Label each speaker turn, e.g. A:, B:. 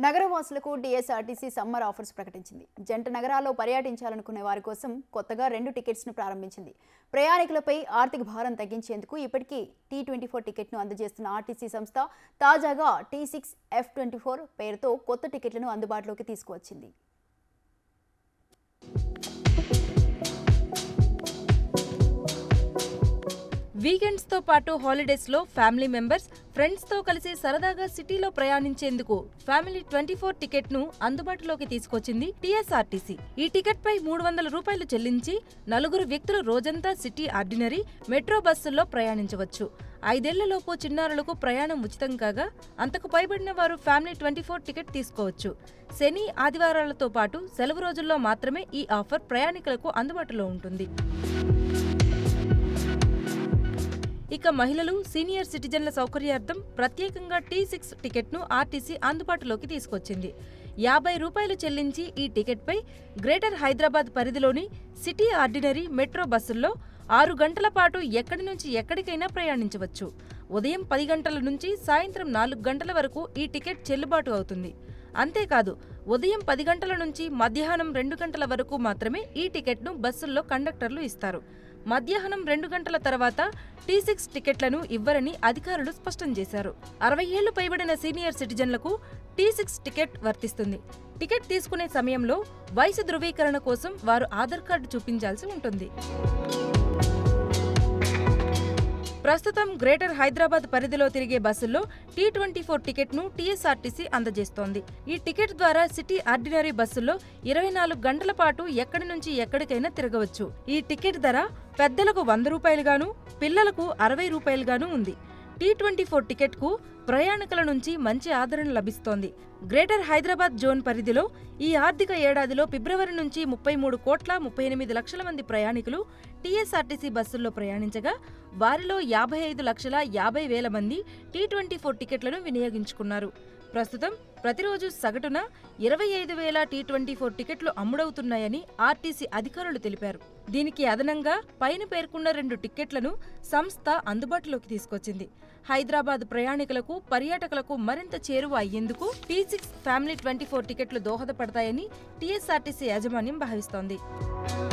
A: నగరవాసులకు TSRTC summer offers ప్రకటించింది జంట నగరాల్లో పర్యటించాలనుకునే వారి కోసం కొత్తగా రెండు టికెట్స్ను ప్రారంభించింది ప్రయాణికులపై ఆర్థిక భారం తగ్గించేందుకు ఇప్పటికీ టీ ట్వంటీ ఫోర్ టికెట్ను అందజేస్తున్న ఆర్టీసీ సంస్థ తాజాగా T six F twenty four పేరుతో కొత్త టికెట్లను అందుబాటులోకి తీసుకువచ్చింది
B: వీకెండ్స్ తో పాటు హాలిడేస్ లో ఫ్యామిలీ మెంబర్స్ ఫ్రెండ్స్ తో కలిసి సరదాగా సిటీలో ప్రయాణించేందుకు ఫ్యామిలీ ట్వంటీ ఫోర్ టికెట్ ను అందుబాటులోకి తీసుకొచ్చింది టీఎస్ఆర్టీసీ ఈ టికెట్ పై మూడు వందల రూపాయలు చెల్లించి నలుగురు వ్యక్తులు రోజంతా సిటీ ఆర్డినరీ మెట్రో బస్సుల్లో ప్రయాణించవచ్చు ఐదేళ్లలోపు చిన్నారులకు ప్రయాణం ఉచితం కాగా అంతకు పైబడిన వారు ఫ్యామిలీ ట్వంటీ ఫోర్ టికెట్ తీసుకోవచ్చు శని ఆదివారాలతో పాటు సెలవు రోజుల్లో మాత్రమే ఈ ఆఫర్ ప్రయాణికులకు అందుబాటులో ఉంటుంది ఇక మహిళలు సీనియర్ సిటిజన్ల సౌకర్యార్థం ప్రత్యేకంగా టీ సిక్స్ టికెట్ను ఆర్టీసీ అందుబాటులోకి తీసుకొచ్చింది యాభై రూపాయలు చెల్లించి ఈ టికెట్పై గ్రేటర్ హైదరాబాద్ పరిధిలోని సిటీ ఆర్డినరీ మెట్రో బస్సుల్లో ఆరు గంటల పాటు ఎక్కడి నుంచి ఎక్కడికైనా ప్రయాణించవచ్చు ఉదయం పది గంటల నుంచి సాయంత్రం నాలుగు గంటల వరకు ఈ టికెట్ చెల్లుబాటు అవుతుంది అంతేకాదు ఉదయం పది గంటల నుంచి మధ్యాహ్నం రెండు గంటల వరకు మాత్రమే ఈ టికెట్ను బస్సుల్లో కండక్టర్లు ఇస్తారు మధ్యాహ్నం రెండు గంటల తర్వాత టీ సిక్స్ టికెట్లను ఇవ్వరని అధికారులు స్పష్టం చేశారు అరవై ఏళ్లు పైబడిన సీనియర్ సిటిజన్లకు టీ సిక్స్ టికెట్ వర్తిస్తుంది టికెట్ తీసుకునే సమయంలో వయసు ధృవీకరణ కోసం వారు ఆధార్ కార్డు చూపించాల్సి ఉంటుంది ప్రస్తుతం గ్రేటర్ హైదరాబాద్ పరిధిలో తిరిగే బస్సుల్లో టీ ట్వంటీ ఫోర్ టికెట్ను టీఎస్ఆర్టీసీ అందజేస్తోంది ఈ టికెట్ ద్వారా సిటీ ఆర్డినరీ బస్సుల్లో ఇరవై నాలుగు గంటల పాటు ఎక్కడి నుంచి ఎక్కడికైనా తిరగవచ్చు ఈ టికెట్ ధర పెద్దలకు వంద రూపాయలుగాను పిల్లలకు అరవై రూపాయలుగాను ఉంది టీ ట్వంటీ ఫోర్ టికెట్కు ప్రయాణికుల నుంచి మంచి ఆదరణ లభిస్తోంది గ్రేటర్ హైదరాబాద్ జోన్ పరిధిలో ఈ ఆర్థిక ఏడాదిలో ఫిబ్రవరి నుంచి ముప్పై మూడు కోట్ల ముప్పై ఎనిమిది లక్షల మంది ప్రయాణికులు టీఎస్ఆర్టీసీ బస్సుల్లో ప్రయాణించగా వారిలో యాభై ఐదు లక్షల యాభై వేల మంది టీ ట్వంటీ ఫోర్ టికెట్లను వినియోగించుకున్నారు ప్రస్తుతం ప్రతిరోజు సగటున ఇరవై ఐదు వేల టీ ట్వంటీ ఫోర్ టికెట్లు అమ్ముడవుతున్నాయని ఆర్టీసీ అధికారులు తెలిపారు దీనికి అదనంగా పైన పేర్కొన్న రెండు టిక్కెట్లను సంస్థ అందుబాటులోకి తీసుకొచ్చింది హైదరాబాద్ ప్రయాణికులకు పర్యాటకులకు మరింత చేరువ అయ్యేందుకు T six family twenty four టికెట్లు దోహదపడతాయని టీఎస్ఆర్టీసీ యాజమాన్యం భావిస్తోంది